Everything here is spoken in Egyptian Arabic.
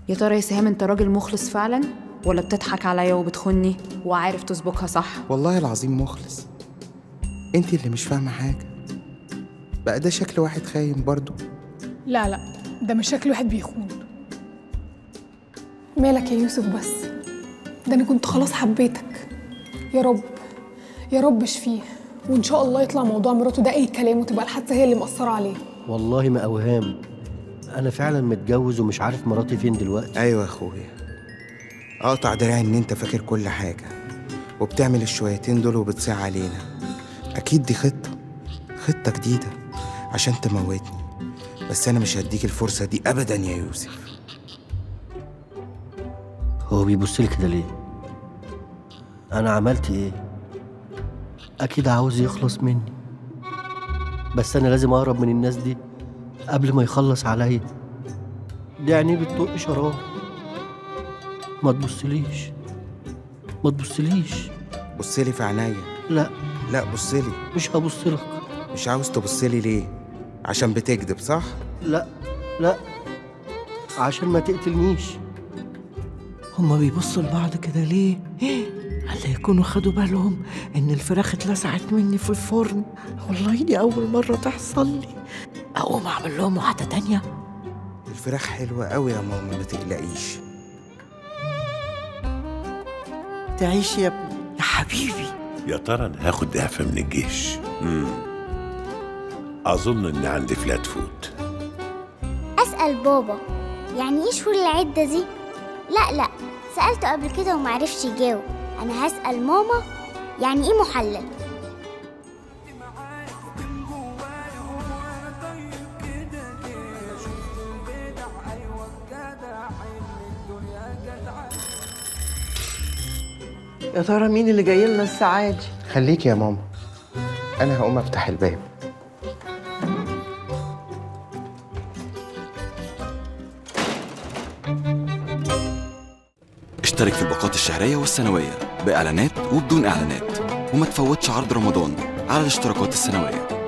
يا ترى يا سهام انت راجل مخلص فعلا ولا بتضحك عليا وبتخني وعارف تسبقها صح والله العظيم مخلص انت اللي مش فاهمة حاجة بقى ده شكل واحد خاين برضو لا لا ده مش شكل واحد بيخون مالك يا يوسف بس ده انا كنت خلاص حبيتك يا رب يا رب اشفيه وان شاء الله يطلع موضوع مراته ده اي كلام وتبقى الحادثه هي اللي مأثره عليه والله ما اوهام انا فعلا متجوز ومش عارف مراتي فين دلوقتي ايوه يا اخويا اقطع دراعي ان انت فاكر كل حاجة وبتعمل الشويتين دول وبتصيع علينا اكيد دي خطة خطة جديدة عشان تموتني بس انا مش هديك الفرصة دي ابدا يا يوسف هو بيبص لي كده ليه انا عملت ايه اكيد عاوز يخلص مني بس انا لازم اهرب من الناس دي قبل ما يخلص عليا دي عينيه بتطق شراب ما تبصليش ما تبصليش بصلي في عينيا لا لا بصلي مش هبص لك مش عاوز تبصلي ليه عشان بتكذب صح لا لا عشان ما تقتلنيش هما بيبصوا لبعض كده ليه؟ هلا يكونوا خدوا بالهم إن الفراخ اتلسعت مني في الفرن والله دي أول مرة تحصل لي أقوم أعمل لهم واحدة تانية الفراخ حلوة قوي يا ماما ما تقلقيش تعيش يا ابني يا حبيبي يا ترى انا هاخد اعفاء من الجيش مم. اظن ان عندي فلات فوت أسأل بابا يعني إيه شهور العدة دي؟ لا لا سألته قبل كده ومعرفش يجاوب أنا هسأل ماما يعني إيه محلل؟ يا ترى مين اللي جاي لنا الساعة دي؟ خليك يا ماما انا هقوم افتح الباب اشترك في الباقات الشهرية والسنوية بإعلانات وبدون إعلانات وما تفوتش عرض رمضان على الاشتراكات السنوية